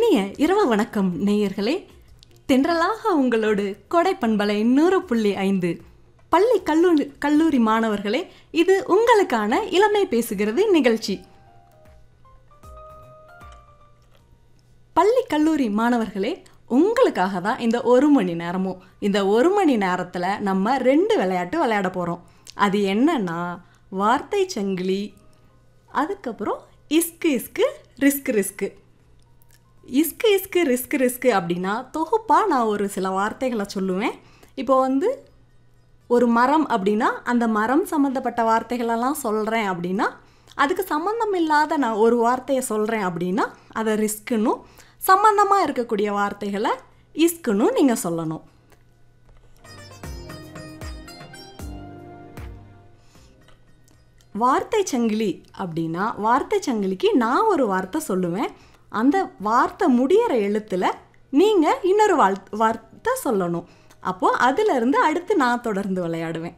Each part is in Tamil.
இனிய இரவு வணக்கம் நேயர்களே தென்றலாக உங்களோடு கொடை பண்பலை நூறு புள்ளி ஐந்து பள்ளி கல்லூரி கல்லூரி மாணவர்களே இது உங்களுக்கான இளமை பேசுகிறது நிகழ்ச்சி பள்ளி கல்லூரி மாணவர்களே உங்களுக்காக தான் இந்த ஒரு மணி நேரமும் இந்த ஒரு மணி நேரத்தில் நம்ம ரெண்டு விளையாட்டு விளையாட போகிறோம் அது என்னன்னா வார்த்தை சங்கிலி அதுக்கப்புறம் இஸ்கு இஸ்கு ரிஸ்க் ரிஸ்க்கு இஸ்கு இஸ்கு ரிஸ்க் ரிஸ்க்கு அப்படின்னா தொகுப்பாக நான் ஒரு சில வார்த்தைகளை சொல்லுவேன் இப்போ வந்து ஒரு மரம் அப்படின்னா அந்த மரம் சம்மந்தப்பட்ட வார்த்தைகளெல்லாம் சொல்கிறேன் அப்படின்னா அதுக்கு சம்மந்தம் இல்லாத நான் ஒரு வார்த்தையை சொல்கிறேன் அப்படின்னா அதை ரிஸ்க்குன்னும் சம்மந்தமாக இருக்கக்கூடிய வார்த்தைகளை இஸ்க்குன்னும் நீங்கள் சொல்லணும் வார்த்தை சங்கிலி அப்படின்னா வார்த்தை சங்கிலிக்கு நான் ஒரு வார்த்தை சொல்லுவேன் அந்த வார்த்தை முடியிற எழுத்தில் நீங்கள் இன்னொரு வாழ் வார்த்தை சொல்லணும் அப்போது அதிலிருந்து அடுத்து நான் தொடர்ந்து விளையாடுவேன்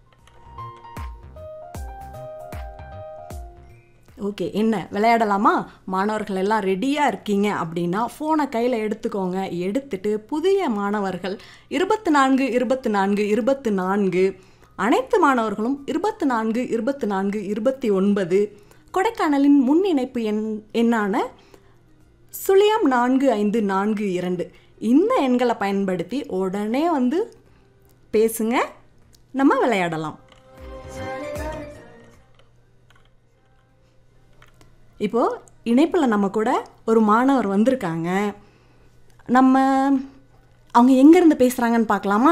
ஓகே என்ன விளையாடலாமா மாணவர்கள் எல்லாம் ரெடியாக இருக்கீங்க அப்படின்னா ஃபோனை கையில் எடுத்துக்கோங்க எடுத்துட்டு புதிய மாணவர்கள் இருபத்தி நான்கு இருபத்தி நான்கு இருபத்தி நான்கு அனைத்து மாணவர்களும் இருபத்தி நான்கு இருபத்தி நான்கு இருபத்தி ஒன்பது கொடைக்கானலின் முன் இணைப்பு எண் எண்ணான சுழியம் நான்கு ஐந்து நான்கு இரண்டு இந்த எண்களை பயன்படுத்தி உடனே வந்து பேசுங்க நம்ம விளையாடலாம் இப்போது இணைப்பில் நம்ம கூட ஒரு மாணவர் வந்திருக்காங்க நம்ம அவங்க எங்கேருந்து பேசுகிறாங்கன்னு பார்க்கலாமா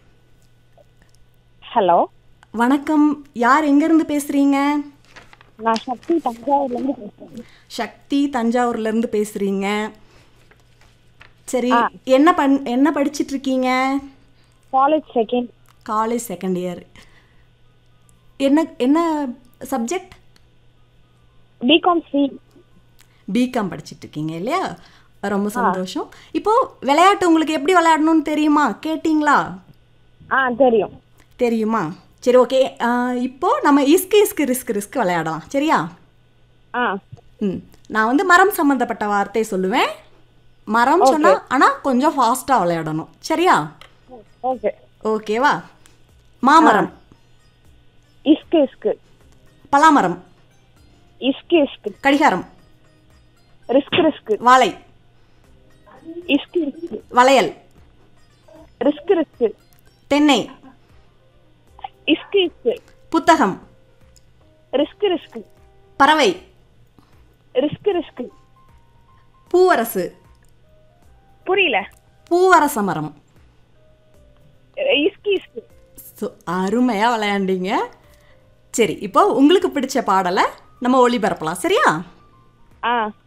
ஹலோ வணக்கம் யார் எங்கேருந்து பேசுகிறீங்க நான் சக்தி தஞ்சாவூர்லேருந்து பேசுகிறேன் சக்தி தஞ்சாவூர்லேருந்து பேசுகிறீங்க சரி என்ன பண் என்ன படிச்சிட்டு இருக்கீங்க college second college second year என்ன என்ன சப்ஜெக்ட் பிகாம் சி பிகாம் படிச்சிட்டு இருக்கீங்க இல்லையா ரொம்ப சந்தோஷம் இப்போ விளையாட்டு உங்களுக்கு எப்படி விளையாடணும்னு தெரியுமா கேட்டிங்களா ஆ தெரியும் தெரியுமா சரி ஓகே இப்போ நம்ம இஸ்கு இஸ்கு ரிஸ்க் ரிஸ்க் விளையாடலாம் சரியா ஆ ம் நான் வந்து மரம் சம்மந்தப்பட்ட வார்த்தை சொல்லுவேன் மரம் சொன்னா ஆனால் கொஞ்சம் ஃபாஸ்ட்டாக விளையாடணும் சரியா ஓகே ஓகேவா மாமரம் இஸ்கு இஸ்கு பலாமரம் இஸ்கு இஸ்கு கடிகாரம் ரிஸ்க் ரிஸ்க் வாழை இஸ்கு இஸ்கு வளையல் ரிஸ்க் ரிஸ்க் தென்னை இஸ்கு இஸ்கு புத்தகம் ரிஸ்க் ரிஸ்க் பறவை ரிஸ்க் ரிஸ்க் பூவரசு புரியல பூவரச மரம் இஸ்கு இஸ்கு ஸோ அருமையாக விளையாண்டீங்க சரி இப்போ உங்களுக்கு பிடிச்ச பாடலை நம்ம ஒளிபரப்பலாம் சரியா ஆ